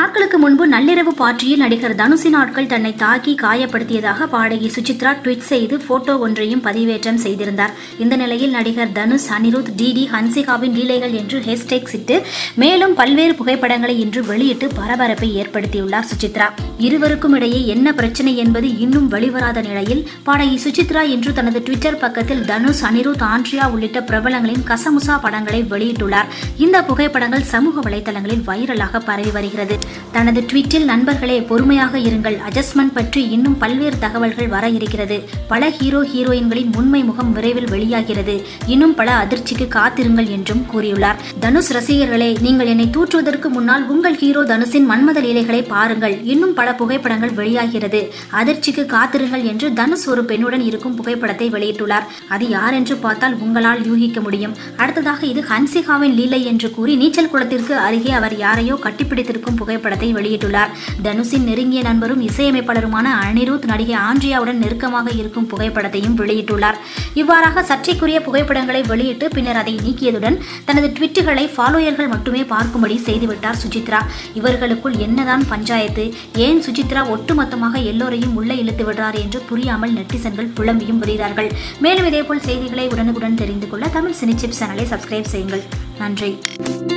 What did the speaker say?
நாட்களுக்கு முன்பு நள்ளிரவு பார்ட்டியில் நடிகர் தனுஷின் ஆட்கள் தன்னை தாக்கி காயப்படுத்தியதாக பாடகி சுசித்ரா ட்வீட் செய்து போட்டோ ஒன்றையும் பதிவேற்றம் செய்திருந்தார் இந்த நிலையில் நடிகர் தனுஷ் அனிருத் டிடி ஹன்சிகாவின் லீலைகள் என்று ஹேஷ்டேக் இட்டு மேலும் பல்வேறு புகைப்படங்களை இன்று வெளியிட்டு பரபரப்பை ஏற்படுத்தியுள்ளார் சுசித்ரா இருவருக்கும் இடையே என்ன பிரச்சனை என்பது இன்னும் வெளிவராத நிலையில் பாடகி சுசித்ரா இன்று தனது ட்விட்டர் பக்கத்தில் தனுஷ் அனிருத் ஆண்ட்ரியா உள்ளிட்ட பிரபலங்களின் கசமுசா படங்களை வெளியிட்டுள்ளார் இந்த புகைப்படங்கள் சமூக வலைதளங்களில் வைரலாக பரவி வருகிறது தனது ட்வீட்டில் நண்பர்களே பொறுமையாக இருங்கள் அட்ஜஸ்ட்மெண்ட் பற்றி இன்னும் பல்வேறு தகவல்கள் வர இருக்கிறது பல ஹீரோ ஹீரோயின்களின் உண்மை முகம் விரைவில் வெளியாகிறது இன்னும் பல அதிர்ச்சிக்கு காத்திருங்கள் என்றும் கூறியுள்ளார் தனுஷ் ரசிகர்களே நீங்கள் என்னை தூற்றுவதற்கு முன்னால் உங்கள் ஹீரோ தனுஷின் மன்மத லீலைகளை பாருங்கள் இன்னும் பல புகைப்படங்கள் வெளியாகிறது அதிர்ச்சிக்கு காத்திருங்கள் என்று தனுஷ் ஒரு பெண்ணுடன் இருக்கும் புகைப்படத்தை வெளியிட்டுள்ளார் அது யார் என்று பார்த்தால் உங்களால் யூகிக்க முடியும் அடுத்ததாக இது ஹன்சிகாவின் லீலை என்று கூறி நீச்சல் குளத்திற்கு அருகே அவர் யாரையோ கட்டிப்பிடித்திருக்கும் புகைப்படத்தை வெளியிட்டுள்ளார் தனுஷின் நெருங்கிய நண்பரும் இசையமைப்பாளருமான அனிருத் நடிகை ஆண்ட்ரியாவுடன் நெருக்கமாக இருக்கும் புகைப்படத்தையும் வெளியிட்டுள்ளார் இவ்வாறாக சர்ச்சைக்குரிய புகைப்படங்களை வெளியிட்டு பின்னர் அதை நீக்கியதுடன் தனது ட்விட்டுகளை ஃபாலோயர்கள் மட்டுமே பார்க்கும்படி செய்துவிட்டார் சுசித்ரா இவர்களுக்குள் என்னதான் பஞ்சாயத்து ஏன் சுசித்ரா ஒட்டுமொத்தமாக எல்லோரையும் உள்ளே இழுத்து விடுறார் என்று புரியாமல் நெட்டிசன்கள் புலம்பியும் வருகிறார்கள் மேலும் இதேபோல் செய்திகளை உடனுக்குடன் தெரிந்து கொள்ள தமிழ் சினி சிப்ஸ் சேனலை சப்ஸ்கிரைப் செய்யுங்கள் நன்றி